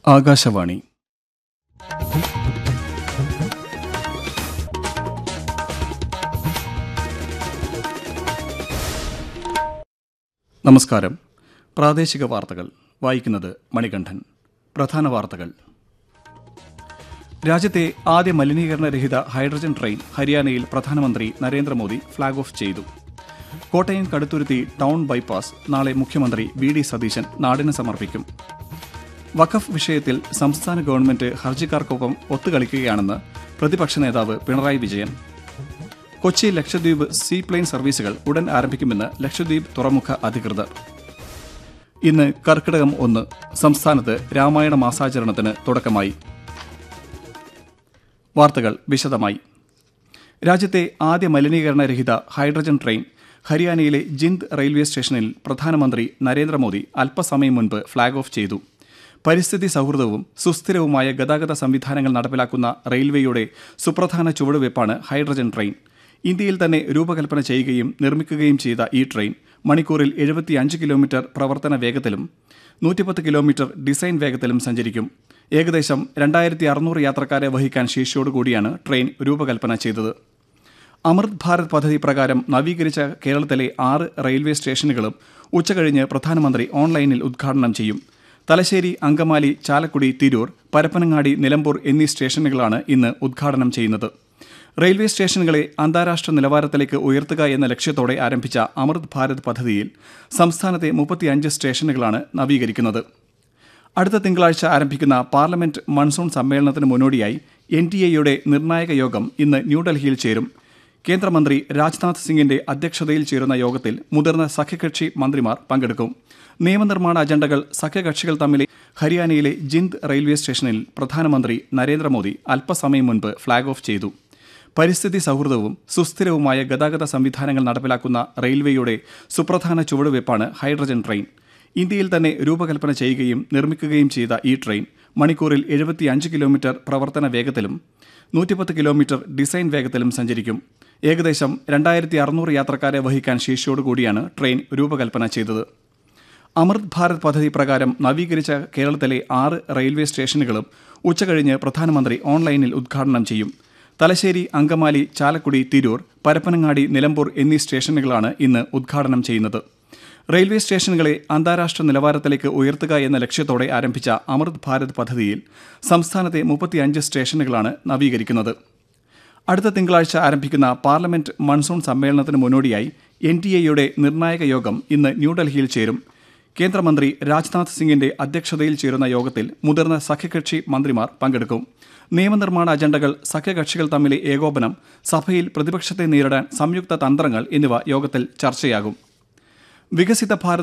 ആകാശവാണി നമസ്കാരം പ്രാദേശിക വാർത്തകൾ വായിക്കുന്നത് മണികണ്ഠൻ പ്രധാന വാർത്തകൾ രാജ്യത്തെ ആദ്യ മലിനീകരണരഹിത ഹൈഡ്രജൻ ട്രെയിൻ ഹരിയാനയിൽ പ്രധാനമന്ത്രി നരേന്ദ്രമോദി ഫ്ളാഗ് ഓഫ് ചെയ്തു കോട്ടയം കടുത്തുരുത്തി ടൗൺ ബൈപ്പാസ് നാളെ മുഖ്യമന്ത്രി വി ഡി സതീശൻ നാടിന് സമർപ്പിക്കും വഖഫ് വിഷയത്തിൽ സംസ്ഥാന ഗവൺമെന്റ് ഹർജിക്കാർക്കൊപ്പം ഒത്തുകളിക്കുകയാണെന്ന് പ്രതിപക്ഷ നേതാവ് പിണറായി വിജയൻ കൊച്ചി ലക്ഷദ്വീപ് സീ പ്ലെയിൻ സർവീസുകൾ ഉടൻ ആരംഭിക്കുമെന്ന് ലക്ഷദ്വീപ് തുറമുഖ അധികൃതർ ഇന്ന് കർക്കിടകം ഒന്ന് സംസ്ഥാനത്ത് രാമായണ മാസാചരണത്തിന് തുടക്കമായി വാർത്തകൾ വിശദമായി രാജ്യത്തെ ആദ്യ മലിനീകരണരഹിത ഹൈഡ്രജൻ ട്രെയിൻ ഹരിയാനയിലെ ജിന്ദ് റെയിൽവേ സ്റ്റേഷനിൽ പ്രധാനമന്ത്രി നരേന്ദ്രമോദി അല്പസമയം മുൻപ് ഫ്ളാഗ് ഓഫ് ചെയ്തു പരിസ്ഥിതി സൗഹൃദവും സുസ്ഥിരവുമായ ഗതാഗത സംവിധാനങ്ങൾ നടപ്പിലാക്കുന്ന റെയിൽവേയുടെ സുപ്രധാന ചുവടുവയ്പ്പാണ് ഹൈഡ്രജൻ ട്രെയിൻ ഇന്ത്യയിൽ തന്നെ രൂപകൽപ്പന ചെയ്യുകയും നിർമ്മിക്കുകയും ചെയ്ത ഈ ട്രെയിൻ മണിക്കൂറിൽ എഴുപത്തിയഞ്ച് കിലോമീറ്റർ പ്രവർത്തന വേഗത്തിലും നൂറ്റിപ്പത്ത് കിലോമീറ്റർ ഡിസൈൻ വേഗത്തിലും സഞ്ചരിക്കും ഏകദേശം രണ്ടായിരത്തി അറുന്നൂറ് യാത്രക്കാരെ വഹിക്കാൻ ശേഷിയോടുകൂടിയാണ് ട്രെയിൻ രൂപകൽപ്പന ചെയ്തത് അമൃത് ഭാരത് പദ്ധതി പ്രകാരം നവീകരിച്ച കേരളത്തിലെ ആറ് റെയിൽവേ സ്റ്റേഷനുകളും ഉച്ചകഴിഞ്ഞ് പ്രധാനമന്ത്രി ഓൺലൈനിൽ ഉദ്ഘാടനം ചെയ്യും തലശ്ശേരി അങ്കമാലി ചാലക്കുടി തിരൂർ പരപ്പനങ്ങാടി നിലമ്പൂർ എന്നീ സ്റ്റേഷനുകളാണ് ഇന്ന് ഉദ്ഘാടനം ചെയ്യുന്നത് റെയിൽവേ സ്റ്റേഷനുകളെ അന്താരാഷ്ട്ര നിലവാരത്തിലേക്ക് ഉയർത്തുക എന്ന ലക്ഷ്യത്തോടെ ആരംഭിച്ച അമൃത് ഭാരത് പദ്ധതിയിൽ സംസ്ഥാനത്തെ മുപ്പത്തിയഞ്ച് സ്റ്റേഷനുകളാണ് നവീകരിക്കുന്നത് അടുത്ത തിങ്കളാഴ്ച ആരംഭിക്കുന്ന പാർലമെന്റ് മൺസൂൺ സമ്മേളനത്തിന് മുന്നോടിയായി എൻ ഡി എയുടെ നിർണായക യോഗം ഇന്ന് ന്യൂഡൽഹിയിൽ ചേരും കേന്ദ്രമന്ത്രി രാജ്നാഥ് സിംഗിന്റെ അധ്യക്ഷതയിൽ ചേരുന്ന യോഗത്തിൽ മുതിർന്ന സഖ്യകക്ഷി മന്ത്രിമാർ പങ്കെടുക്കും നിയമനിർമ്മാണ അജണ്ടകൾ സഖ്യകക്ഷികൾ തമ്മിൽ ഹരിയാനയിലെ ജിന്ദ് റെയിൽവേ സ്റ്റേഷനിൽ പ്രധാനമന്ത്രി നരേന്ദ്രമോദി അല്പസമയം മുൻപ് ഫ്ളാഗ് ഓഫ് ചെയ്തു പരിസ്ഥിതി സൗഹൃദവും സുസ്ഥിരവുമായ ഗതാഗത സംവിധാനങ്ങൾ നടപ്പിലാക്കുന്ന റെയിൽവേയുടെ സുപ്രധാന ചുവടുവയ്പ്പാണ് ഹൈഡ്രജൻ ട്രെയിൻ ഇന്ത്യയിൽ തന്നെ രൂപകൽപ്പന ചെയ്യുകയും നിർമ്മിക്കുകയും ചെയ്ത ഈ ട്രെയിൻ മണിക്കൂറിൽ എഴുപത്തിയഞ്ച് കിലോമീറ്റർ പ്രവർത്തന വേഗത്തിലും നൂറ്റിപ്പത്ത് കിലോമീറ്റർ ഡിസൈൻ വേഗത്തിലും സഞ്ചരിക്കും ഏകദേശം രണ്ടായിരത്തി അറുന്നൂറ് യാത്രക്കാരെ വഹിക്കാൻ ശേഷിയോടുകൂടിയാണ് ട്രെയിൻ രൂപകൽപ്പന ചെയ്തത് അമൃത് ഭാരത് പദ്ധതി പ്രകാരം നവീകരിച്ച കേരളത്തിലെ ആറ് റെയിൽവേ സ്റ്റേഷനുകളും ഉച്ചകഴിഞ്ഞ് പ്രധാനമന്ത്രി ഓൺലൈനിൽ ഉദ്ഘാടനം ചെയ്യും തലശ്ശേരി അങ്കമാലി ചാലക്കുടി തിരൂർ പരപ്പനങ്ങാടി നിലമ്പൂർ എന്നീ സ്റ്റേഷനുകളാണ് ഇന്ന് ഉദ്ഘാടനം ചെയ്യുന്നത് റെയിൽവേ സ്റ്റേഷനുകളെ അന്താരാഷ്ട്ര നിലവാരത്തിലേക്ക് ഉയർത്തുക എന്ന ലക്ഷ്യത്തോടെ ആരംഭിച്ച അമൃത് ഭാരത് പദ്ധതിയിൽ സംസ്ഥാനത്തെ മുപ്പത്തിയഞ്ച് സ്റ്റേഷനുകളാണ് നവീകരിക്കുന്നത് അടുത്ത തിങ്കളാഴ്ച ആരംഭിക്കുന്ന പാർലമെന്റ് മൺസൂൺ സമ്മേളനത്തിന് മുന്നോടിയായി എൻ ഡി എയുടെ നിർണായക യോഗം ഇന്ന് ന്യൂഡൽഹിയിൽ ചേരും കേന്ദ്രമന്ത്രി രാജ്നാഥ് സിംഗിന്റെ അധ്യക്ഷതയിൽ ചേരുന്ന യോഗത്തിൽ മുതിർന്ന സഖ്യകക്ഷി മന്ത്രിമാർ പങ്കെടുക്കും നിയമനിർമ്മാണ അജണ്ടകൾ സഖ്യകക്ഷികൾ തമ്മിലെ ഏകോപനം സഭയിൽ പ്രതിപക്ഷത്തെ നേരിടാൻ സംയുക്ത തന്ത്രങ്ങൾ എന്നിവ യോഗത്തിൽ ചർച്ചയാകും വികസിത ഭാരത്